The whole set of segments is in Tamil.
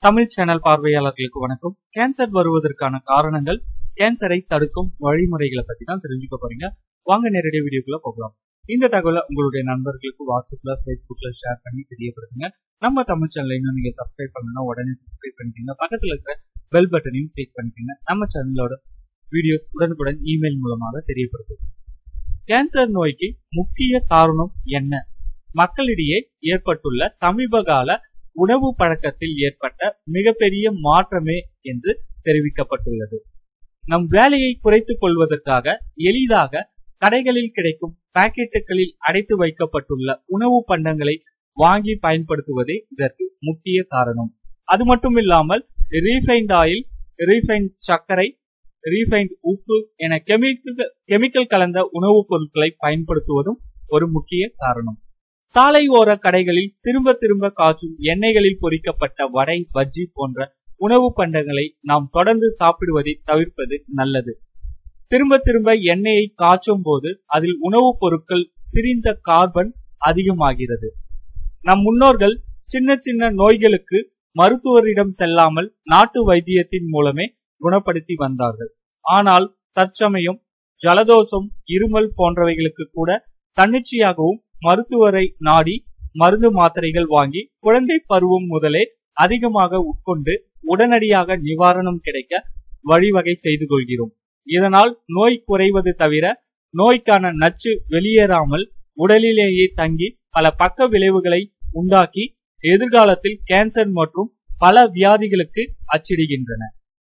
தமிழ் சேனல் பார்வையாளர்களுக்கு வணக்கம் கேன்சர் வருவதற்கான காரணங்கள் கேன்சரை தடுக்கும் வழிமுறைகளை பத்தி தான் தெரிஞ்சுக்க போறீங்க வாங்க நேரடி வீடியோக்குள்ள போகலாம் இந்த தகவலை உங்களுடைய நண்பர்களுக்கு வாட்ஸ்அப்ல ஃபேஸ்புக்ல ஷேர் பண்ணி தெரியப்படுத்துங்க நம்ம தமிழ் சேனலை இன்னும் நீங்க சப்ஸ்கிரைப் பண்ணணும்னா உடனே சப்ஸ்கிரைப் பண்ணிக்கோங்க பக்கத்துல இருக்கிற பெல் பட்டனையும் கிளிக் பண்ணிக்கோங்க நம்ம சேனலோட வீடியோஸ் உடனுக்குடன் இமெயில் மூலமாக தெரியப்படுத்துது கேன்சர் நோய்க்கு முக்கிய காரணம் என்ன மக்களிடையே ஏற்பட்டுள்ள சமீபகால உணவு பழக்கத்தில் ஏற்பட்ட மிகப்பெரிய மாற்றமே என்று தெரிவிக்கப்பட்டுள்ளது நம் வேலையை குறைத்துக் கொள்வதற்காக எளிதாக கடைகளில் கிடைக்கும் பாக்கெட்டுகளில் அடைத்து வைக்கப்பட்டுள்ள உணவு பண்டங்களை வாங்கி பயன்படுத்துவதே இதற்கு முக்கிய காரணம் அது மட்டும் இல்லாமல் ரீஃபைண்ட் ஆயில் ரீஃபைண்ட் சர்க்கரை ரீஃபைண்ட் உப்பு என கெமிக்கல் கெமிக்கல் கலந்த உணவுப் பொருட்களை பயன்படுத்துவதும் ஒரு முக்கிய காரணம் சாலை ஓர கடைகளில் திரும்ப திரும்ப காய்ச்சும் எண்ணெய்களில் பொரிக்கப்பட்ட வடை பஜ்ஜி போன்ற உணவு பண்டங்களை நாம் தொடர்ந்து சாப்பிடுவதை தவிர்ப்பது நல்லது திரும்ப திரும்ப எண்ணெயை காய்ச்சும் போது அதில் உணவுப் பொருட்கள் பிரிந்த கார்பன் அதிகமாகிறது நம் முன்னோர்கள் சின்ன சின்ன நோய்களுக்கு மருத்துவரிடம் செல்லாமல் நாட்டு வைத்தியத்தின் மூலமே குணப்படுத்தி வந்தார்கள் ஆனால் தற்சமயம் ஜலதோஷம் இருமல் போன்றவைகளுக்கு கூட தன்னிச்சையாகவும் மருத்துவரை நாடி மருந்து மாத்திரைகள் வாங்கி குழந்தை பருவம் முதலே அதிகமாக உட்கொண்டு உடனடியாக நிவாரணம் கிடைக்க வழிவகை செய்து கொள்கிறோம் இதனால் நோய் குறைவது தவிர நோய்க்கான நச்சு வெளியேறாமல் உடலிலேயே தங்கி பல பக்க விளைவுகளை உண்டாக்கி எதிர்காலத்தில் கேன்சர் மற்றும் பல வியாதிகளுக்கு அச்சிடுகின்றன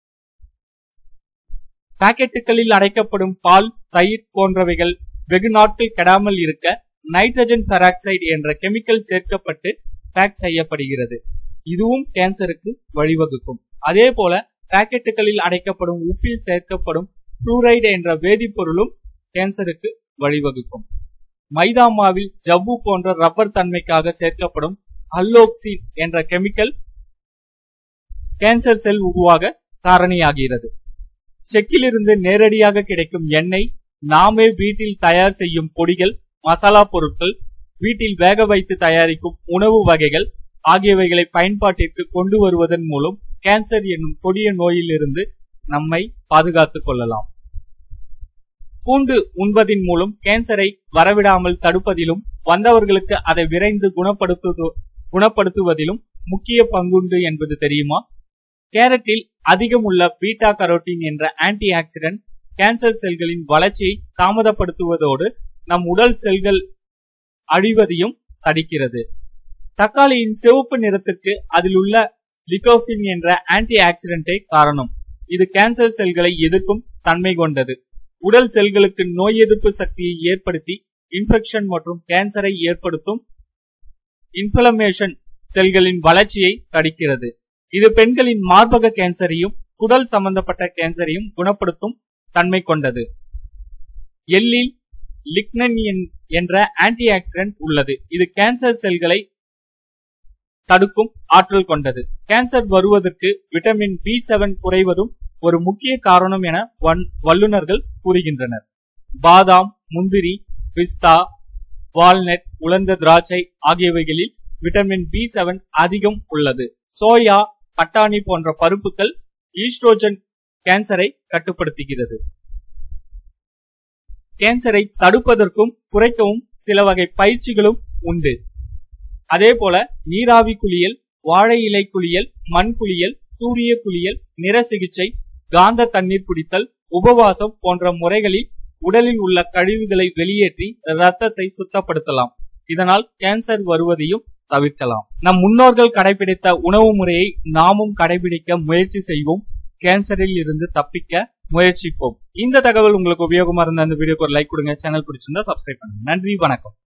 பாக்கெட்டுகளில் அடைக்கப்படும் பால் தயிர் போன்றவைகள் வெகு நாட்கள் கெடாமல் இருக்க நைட்ரஜன் பெராக்சைடு என்ற கெமிக்கல் சேர்க்கப்பட்டு பேக் செய்யப்படுகிறது இதுவும் கேன்சருக்கு வழிவகுக்கும் அதே போல பாக்கெட்டுகளில் அடைக்கப்படும் உப்பில் சேர்க்கப்படும் புளூரைடு என்ற வேதிப்பொருளும் கேன்சருக்கு வழிவகுக்கும் மைதா மாவில் ஜவ்வு போன்ற ரப்பர் தன்மைக்காக சேர்க்கப்படும் அல்லோக்சின் என்ற கெமிக்கல் கேன்சர் செல் உருவாக காரணியாகிறது செக்கிலிருந்து நேரடியாக கிடைக்கும் எண்ணெய் நாமே வீட்டில் தயார் செய்யும் பொடிகள் மசாலா பொருட்கள் வீட்டில் வேக வைத்து தயாரிக்கும் உணவு வகைகள் ஆகியவைகளை பயன்பாட்டிற்கு கொண்டு வருவதன் மூலம் கேன்சர் என்னும் கொடிய நோயிலிருந்து நம்மை பாதுகாத்துக் கொள்ளலாம் பூண்டு உண்பதின் மூலம் கேன்சரை வரவிடாமல் தடுப்பதிலும் வந்தவர்களுக்கு அதை விரைந்து குணப்படுத்து குணப்படுத்துவதிலும் முக்கிய பங்குண்டு என்பது தெரியுமா கேரட்டில் அதிகம் உள்ள பீட்டா கரோட்டின் என்ற ஆன்டி ஆக்சிடென்ட் கேன்சர் செல்களின் வளர்ச்சியை தாமதப்படுத்துவதோடு நம் உடல் செல்கள் அழிவதையும் தடுக்கிறது தக்காளியின் சிவப்பு நிறத்திற்கு அதில் உள்ள லிகோபின் என்ற ஆன்டி ஆக்சிடென்டே காரணம் இது கேன்சர் செல்களை எதிர்க்கும் தன்மை கொண்டது உடல் செல்களுக்கு நோய் எதிர்ப்பு சக்தியை ஏற்படுத்தி இன்ஃபெக்ஷன் மற்றும் கேன்சரை ஏற்படுத்தும் இன்ஃபிளமேஷன் செல்களின் வளர்ச்சியை தடுக்கிறது இது பெண்களின் மார்பக கேன்சரையும் குடல் சம்பந்தப்பட்ட கேன்சரையும் குணப்படுத்தும் தன்மை கொண்டது எள்ளில் லிக்னன் என்ற ஆன்டி ஆக்சிடென்ட் உள்ளது இது கேன்சர் செல்களை தடுக்கும் ஆற்றல் கொண்டது கேன்சர் வருவதற்கு விட்டமின் பி செவன் குறைவதும் ஒரு முக்கிய காரணம் என வல்லுநர்கள் கூறுகின்றனர் பாதாம் முந்திரி பிஸ்தா வால்நட் உலர்ந்த திராட்சை ஆகியவைகளில் விட்டமின் பி செவன் அதிகம் உள்ளது சோயா பட்டாணி போன்ற பருப்புகள் ஈஸ்ட்ரோஜன் கேன்சரை கட்டுப்படுத்துகிறது கேன்சரை தடுப்பதற்கும் குறைக்கவும் சில வகை பயிற்சிகளும் உண்டு அதே போல நீராவி குளியல் வாழை இலை குளியல் மண் குளியல் சூரிய குளியல் நிற சிகிச்சை காந்த தண்ணீர் குடித்தல் உபவாசம் போன்ற முறைகளில் உடலில் உள்ள கழிவுகளை வெளியேற்றி ரத்தத்தை சுத்தப்படுத்தலாம் இதனால் கேன்சர் வருவதையும் தவிர்க்கலாம் நம் முன்னோர்கள் கடைபிடித்த உணவு முறையை நாமும் கடைபிடிக்க முயற்சி செய்வோம் கேன்சரில் இருந்து தப்பிக்க முயற்சிப்போம் இந்த தகவல் உங்களுக்கு உபயோகமா இருந்த அந்த வீடியோக்கு ஒரு லைக் கொடுங்க சேனல் பிடிச்சிருந்தா சப்ஸ்கிரைப் பண்ணுங்க நன்றி வணக்கம்